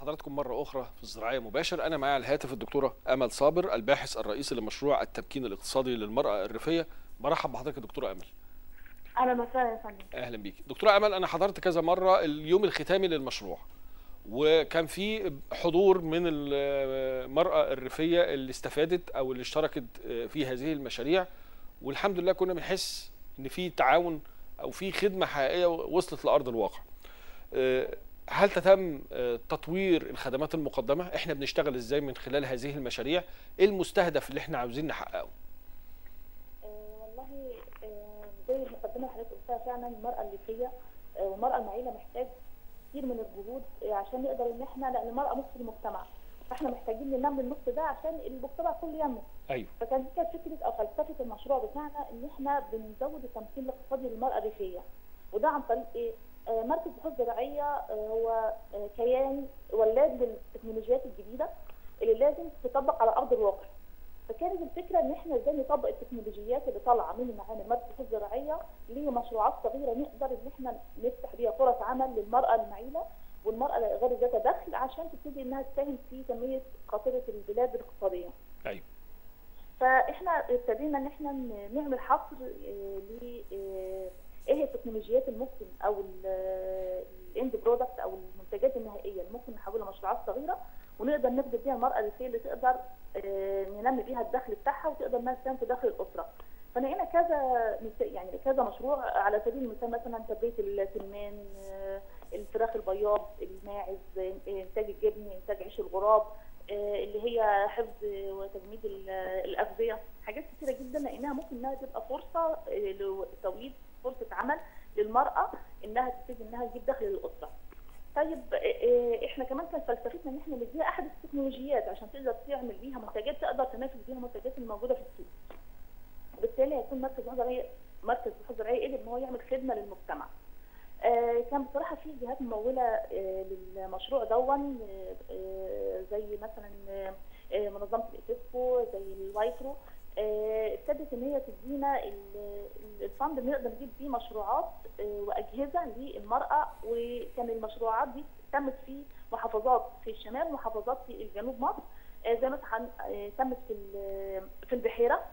حضراتكم مرة أخرى في الزراعية مباشر أنا معي على الهاتف الدكتورة أمل صابر الباحث الرئيسي لمشروع التمكين الاقتصادي للمرأة الريفية برحب بحضرتك يا دكتورة أمل اهلا وسهلا يا فندم أهلا بيك دكتورة أمل أنا حضرت كذا مرة اليوم الختامي للمشروع وكان في حضور من المرأة الريفية اللي استفادت أو اللي اشتركت في هذه المشاريع والحمد لله كنا بنحس إن في تعاون أو في خدمة حقيقية وصلت لأرض الواقع هل تتم تطوير الخدمات المقدمة؟ احنا بنشتغل ازاي من خلال هذه المشاريع؟ ايه المستهدف اللي احنا عاوزين نحققه؟ والله زي المقدمه اللي حضرتك قلتها فعلا المراه الريفيه والمراه المعيله محتاج كتير من الجهود عشان نقدر ان احنا لان المراه نصف المجتمع فاحنا محتاجين ننمي النص ده عشان المجتمع كله ينمو. ايوه فكانت كانت فكره او فلسفه المشروع بتاعنا ان احنا بنزود التمكين الاقتصادي للمراه الريفيه وده عن طريق ايه؟ مركز بحوث زراعيه هو كيان ولاد للتكنولوجيات الجديده اللي لازم تطبق على ارض الواقع. فكانت الفكره ان احنا ازاي نطبق التكنولوجيات اللي طالعه من معانا مركز بحوث زراعيه لمشروعات صغيره نقدر ان احنا نفتح بيها فرص عمل للمراه المعيله والمراه غير ذات دخل عشان تبتدي انها تساهم في تنميه قاطره البلاد الاقتصاديه. ايوه. فاحنا ابتدينا ان احنا نعمل حصر ل ايه هي التكنولوجيات الممكن او الاند برودكت او المنتجات النهائيه اللي ممكن نحولها لمشروعات صغيره ونقدر نخدم بيها المراه الريفيه اللي تقدر ننمي بيها الدخل بتاعها وتقدر انها تساهم في دخل الاسره. فلقينا كذا يعني كذا مشروع على سبيل المثال مثلا تربيه السمان الفراخ البياض الماعز انتاج الجبن انتاج عيش الغراب اللي هي حفظ وتجميد الاغذيه حاجات كثيره جدا لانها ممكن انها تبقى فرصه لتوليد فرصه عمل للمراه انها تبتدي انها تجيب دخل للاسره. طيب احنا كمان كانت فلسفتنا ان احنا نديها احد التكنولوجيات عشان تقدر تعمل بيها منتجات تقدر تنافس بيها المنتجات الموجوده في السوق. وبالتالي هيكون مركز بحوث زراعيه مركز بحوث زراعيه قدر ان هو يعمل خدمه للمجتمع. آه كان بصراحه في جهات مموله آه للمشروع دون آه زي مثلا منظمه الاسيسكو زي الوايترو ابتدت ان هي تدينا الفند اللي نقدر نجيب بيه مشروعات واجهزه للمراه وكان المشروعات دي تمت في محافظات في الشمال ومحافظات في الجنوب مصر زي مثلا تمت في في البحيره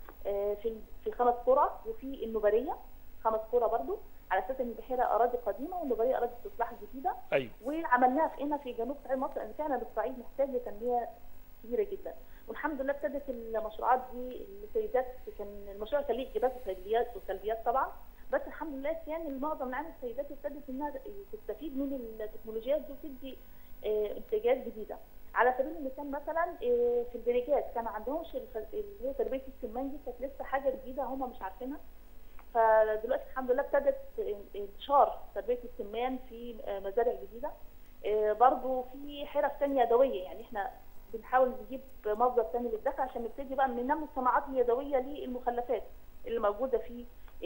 في في خمس قرى وفي النوبريه خمس قرى برضو على اساس ان البحيره اراضي قديمه والنوبريه اراضي استصلاح جديده ايوه وعملناها في هنا في جنوب صعيد مصر لان فعلا الصعيد محتاج لتنميه كبيره جدا والحمد لله ابتدت المشروعات دي السيدات كان المشروع كان ليه ايجابيات وسلبيات وسلبيات طبعا بس الحمد لله كان معظم العام السيدات ابتدت انها تستفيد من التكنولوجيات دي وتدي انتاجات جديده على سبيل المثال مثلا في البريجات كان ما عندهمش اللي هي تربيه السمان دي كانت لسه حاجه جديده هم مش عارفينها فدلوقتي الحمد لله ابتدت انتشار تربيه السمان في مزارع جديده برضه في حرف ثانيه يدويه يعني احنا بنحاول نجيب مصدر ثاني للدخل عشان نبتدي بقى ننمي الصناعات اليدويه للمخلفات اللي موجوده في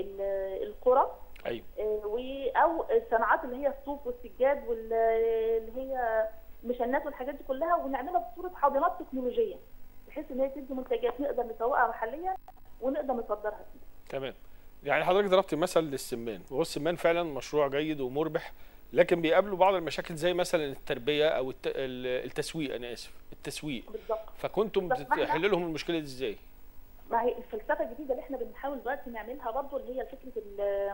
القرى ايوه او الصناعات اللي هي الصوف والسجاد واللي هي مشنات والحاجات دي كلها ونعملها بصوره حاضنات تكنولوجيه بحيث ان هي تدي منتجات نقدر نسوقها محليا ونقدر نصدرها فيه. تمام. يعني حضرتك ضربت مثل للسمان وهو السمان فعلا مشروع جيد ومربح لكن بيقابلوا بعض المشاكل زي مثلا التربيه او التسويق انا اسف التسويق بالظبط فكنتم بتحلوا لهم المشكله دي ازاي؟ ما هي الفلسفه الجديده اللي احنا بنحاول دلوقتي نعملها برضه اللي هي فكره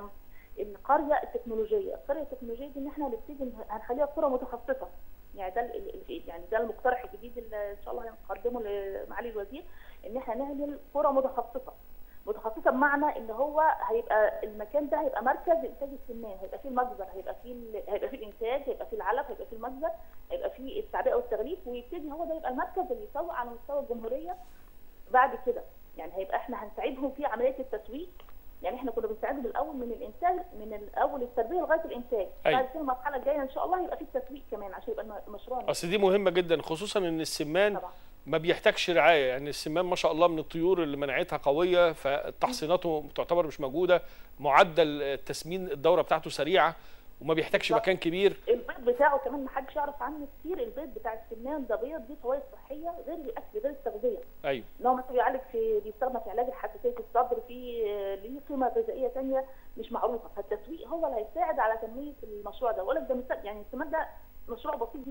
القريه التكنولوجيه، القريه التكنولوجيه دي ان احنا نبتدي هنخليها قرى متخصصه يعني ده يعني ده المقترح الجديد اللي ان شاء الله هنقدمه لمعالي الوزير ان احنا نعمل قرى متخصصه متخصصه بمعنى ان هو هيبقى المكان ده هيبقى مركز انتاج السمان هيبقى فيه المخزن هيبقى فيه هيبقى فيه الانتاج هيبقى فيه العلف هيبقى فيه المخزن هيبقى فيه التعبئه والتغليف ويبتدي هو ده يبقى المركز اللي يسوق على مستوى الجمهوريه بعد كده يعني هيبقى احنا هنساعدهم في عمليه التسويق يعني احنا كنا بنساعدهم الاول من الانتاج من الاول التربيه لغايه الانتاج أيوة. بعد كده المرحله الجايه ان شاء الله هيبقى في التسويق كمان عشان يبقى المشروع اصل دي مهمه جدا خصوصا ان السمان طبعا ما بيحتاجش رعايه يعني السمان ما شاء الله من الطيور اللي مناعتها قويه فتحصيناته تعتبر مش موجوده معدل تسمين الدوره بتاعته سريعه وما بيحتاجش بالظبط. مكان كبير البيض بتاعه كمان ما حدش يعرف عنه كتير البيض بتاع السمان ده بيض ليه فوائد صحيه غير الاكل غير التغذيه ايوه ان هو مثلا بيعالج في بيستخدم في علاج حساسيه الصدر في ليه قيمه غذائيه ثانيه مش معروفه فالتسويق هو اللي هيساعد على تنميه المشروع ده ولا ده مثال يعني السمان ده مشروع بسيط جدا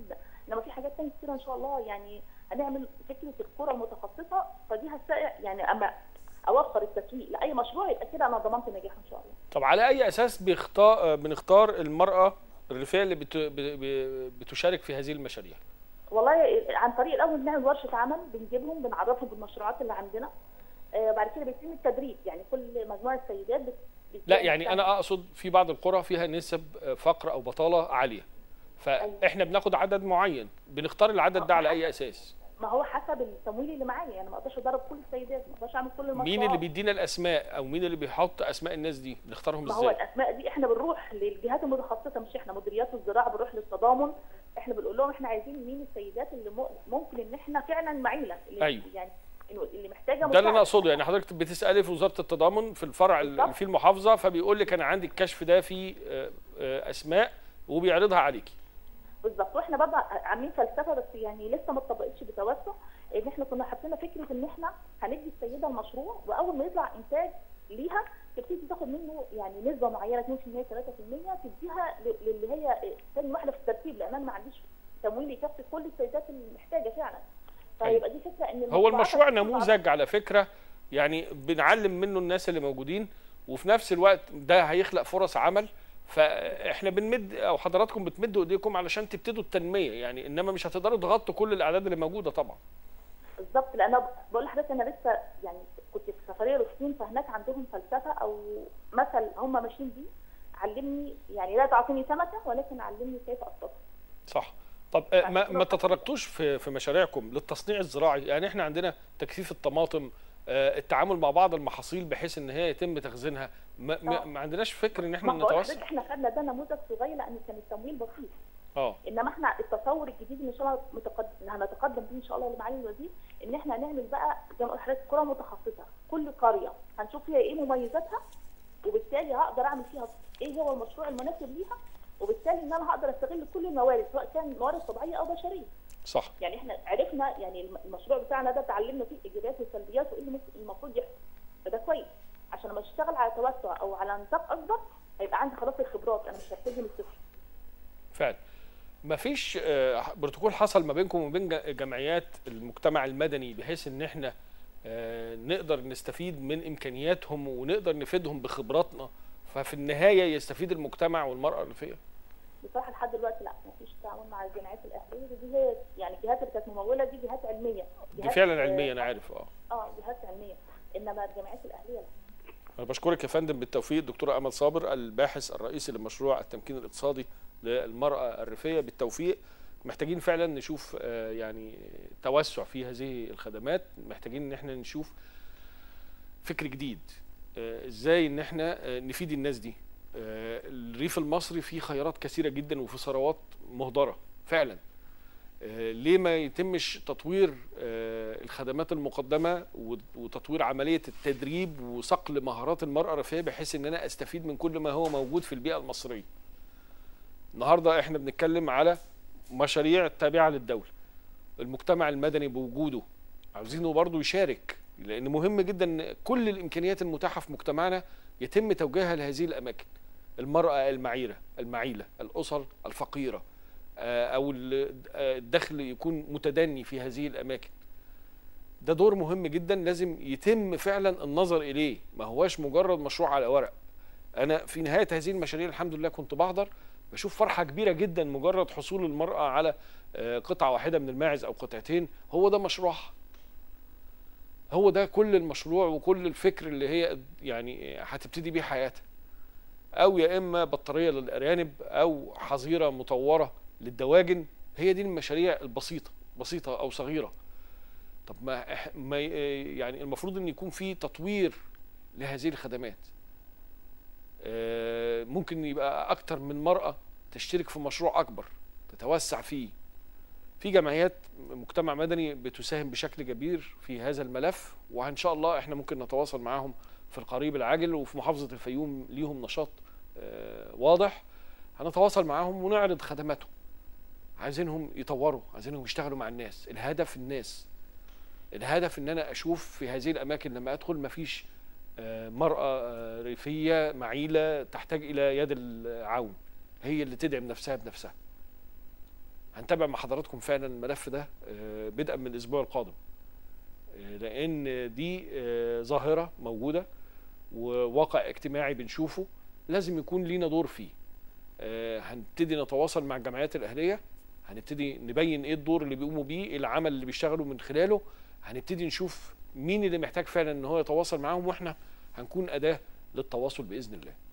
انما في حاجات تانية كتير ان شاء الله يعني هنعمل فكره القرى المتخصصه فدي هتساعد يعني اما اوفر التسويق لاي مشروع يبقى كده انا ضمنت نجاحه ان شاء الله طب على اي اساس بيختار بنختار المراه الريفيه اللي بت... ب- ب- بتشارك في هذه المشاريع والله عن طريق الاول بنعمل ورشه عمل بنجيبهم بنعرفهم بالمشروعات اللي عندنا آه بعد كده بيتم التدريب يعني كل مجموعه سيدات بت... لا يعني انا اقصد في بعض القرى فيها نسب فقر او بطاله عاليه فاحنا بناخد عدد معين بنختار العدد ده على اي اساس ما هو حسب التمويل اللي معايا يعني ما اقدرش ادرب كل السيدات ما اقدرش اعمل كل المشروعات مين اللي بيدينا الاسماء او مين اللي بيحط اسماء الناس دي بنختارهم ما هو ازاي الاسماء دي احنا بنروح للجهات المتخصصه مش احنا مديريات الزراعه بنروح للتضامن احنا بنقول لهم احنا عايزين مين السيدات اللي م- ممكن ان احنا فعلا معيله اللي أيوة. يعني إنه اللي محتاجه ده اللي انا مساعدة. اقصده يعني حضرتك بتسالي في وزاره التضامن في الفرع اللي بالظبط. في المحافظه فبيقول لك انا عندي الكشف ده فيه آه، آه، اسماء وبيعرضها عليكي بالظبط واحنا برضه عاملين فلسفه بس يعني لسه ما اتطبقتش بتوسع ان احنا كنا حاطين فكره ان احنا هندي السيده المشروع واول ما يطلع انتاج ليها تبتدي تاخد منه يعني نسبه معينه 2% 3% تديها ل- للي هي ثاني واحده في الترتيب لان انا ما عنديش تمويل يكفي كل السيدات المحتاجه فعلا فيبقى دي فكره ان هو المشروعات المشروع هتكون نموذج على فكره يعني بنعلم منه الناس اللي موجودين وفي نفس الوقت ده هيخلق فرص عمل فاحنا بنمد او حضراتكم بتمدوا ايديكم علشان تبتدوا التنميه يعني انما مش هتقدروا تغطوا كل الاعداد اللي موجوده طبعا بالظبط لان أنا بقول لحضرتك انا لسه يعني كنت في سفريه للصين فهناك عندهم فلسفه او مثل هم ماشيين بيه علمني يعني لا تعطيني سمكه ولكن علمني كيف اصطاد صح طب آه، ما ما تطرقتوش في في مشاريعكم للتصنيع الزراعي يعني احنا عندنا تجفيف الطماطم آه، التعامل مع بعض المحاصيل بحيث ان هي يتم تخزينها ما, ما, آه. ما عندناش فكر ان احنا ما بقول نتوسع لحضرتك احنا خدنا ده نموذج صغير لان كان التمويل بسيط اه انما احنا التصور الجديد اللي ان شاء الله متقدم اللي هنتقدم بيه ان شاء الله لمعالي الوزير ان احنا هنعمل بقى زي ما قلت لحضرتك قرى متخصصه كل قريه هنشوف فيها ايه مميزاتها وبالتالي هقدر اعمل فيها ايه هو المشروع المناسب ليها وبالتالي ان انا هقدر استغل كل الموارد سواء كان موارد طبيعيه او بشريه صح يعني احنا عرفنا يعني الم- المشروع بتاعنا ده اتعلمنا فيه الايجابيات والسلبيات وايه اللي ممكن- المفروض يحصل فده كويس عشان لما اشتغل على توسع او على نطاق اكبر هيبقى عندي خلاص الخبرات انا مش هبتدي من الصفر فعلا ما فيش آه، بروتوكول حصل ما بينكم وبين ج- جمعيات المجتمع المدني بحيث ان احنا آه، نقدر نستفيد من امكانياتهم ونقدر نفيدهم بخبراتنا ففي النهايه يستفيد المجتمع والمراه الريفيه بصراحه لحد دلوقتي لا مفيش تعاون مع الجمعيات الاهليه دي هي يعني الجهات اللي كانت مموله دي جهات علميه دي جهات- فعلا علميه انا عارف اه اه جهات علميه انما الجمعيات الاهليه لا انا بشكرك يا فندم بالتوفيق الدكتوره امل صابر الباحث الرئيسي لمشروع التمكين الاقتصادي للمراه الريفيه بالتوفيق محتاجين فعلا نشوف آه، يعني توسع في هذه الخدمات محتاجين ان احنا نشوف فكر جديد آه، ازاي ان احنا آه، نفيد الناس دي آه، الريف المصري فيه خيارات كثيره جدا وفي ثروات مهدره فعلا آه، ليه ما يتمش تطوير آه، الخدمات المقدمه وت- وتطوير عمليه التدريب وصقل مهارات المراه الريفيه بحيث ان انا استفيد من كل ما هو موجود في البيئه المصريه. النهارده احنا بنتكلم على مشاريع تابعه للدوله. المجتمع المدني بوجوده عاوزينه برضه يشارك لان مهم جدا ان كل الامكانيات المتاحه في مجتمعنا يتم توجيهها لهذه الاماكن. المراه المعيره، المعيله، الاسر الفقيره، آه، او ال- آه، الدخل يكون متدني في هذه الاماكن ده دور مهم جدا لازم يتم فعلا النظر اليه ما هواش مجرد مشروع على ورق انا في نهايه هذه المشاريع الحمد لله كنت بحضر بشوف فرحه كبيره جدا مجرد حصول المراه على آه، قطعه واحده من الماعز او قطعتين هو ده مشروعها هو ده كل المشروع وكل الفكر اللي هي يعني هتبتدي بيه حياتها او يا اما بطاريه للارانب او حظيره مطوره للدواجن هي دي المشاريع البسيطه بسيطه او صغيره طب ما, إح- ما ي- يعني المفروض ان يكون في تطوير لهذه الخدمات آه، ممكن يبقى اكتر من مرأة تشترك في مشروع اكبر تتوسع فيه في جمعيات مجتمع مدني بتساهم بشكل كبير في هذا الملف وان شاء الله احنا ممكن نتواصل معاهم في القريب العاجل وفي محافظة الفيوم ليهم نشاط آه، واضح هنتواصل معاهم ونعرض خدماتهم عايزينهم يطوروا عايزينهم يشتغلوا مع الناس الهدف الناس الهدف ان انا اشوف في هذه الاماكن لما ادخل مفيش آه، مرأة آه، ريفية معيلة تحتاج الى يد العون هي اللي تدعم نفسها بنفسها هنتابع مع حضراتكم فعلا الملف ده آه، بدءا من الاسبوع القادم آه، لان دي آه، ظاهره موجوده وواقع اجتماعي بنشوفه لازم يكون لينا دور فيه آه، هنبتدي نتواصل مع الجمعيات الاهليه هنبتدي نبين ايه الدور اللي بيقوموا بيه إيه العمل اللي بيشتغلوا من خلاله هنبتدي نشوف مين اللي محتاج فعلا ان هو يتواصل معاهم واحنا هنكون اداه للتواصل باذن الله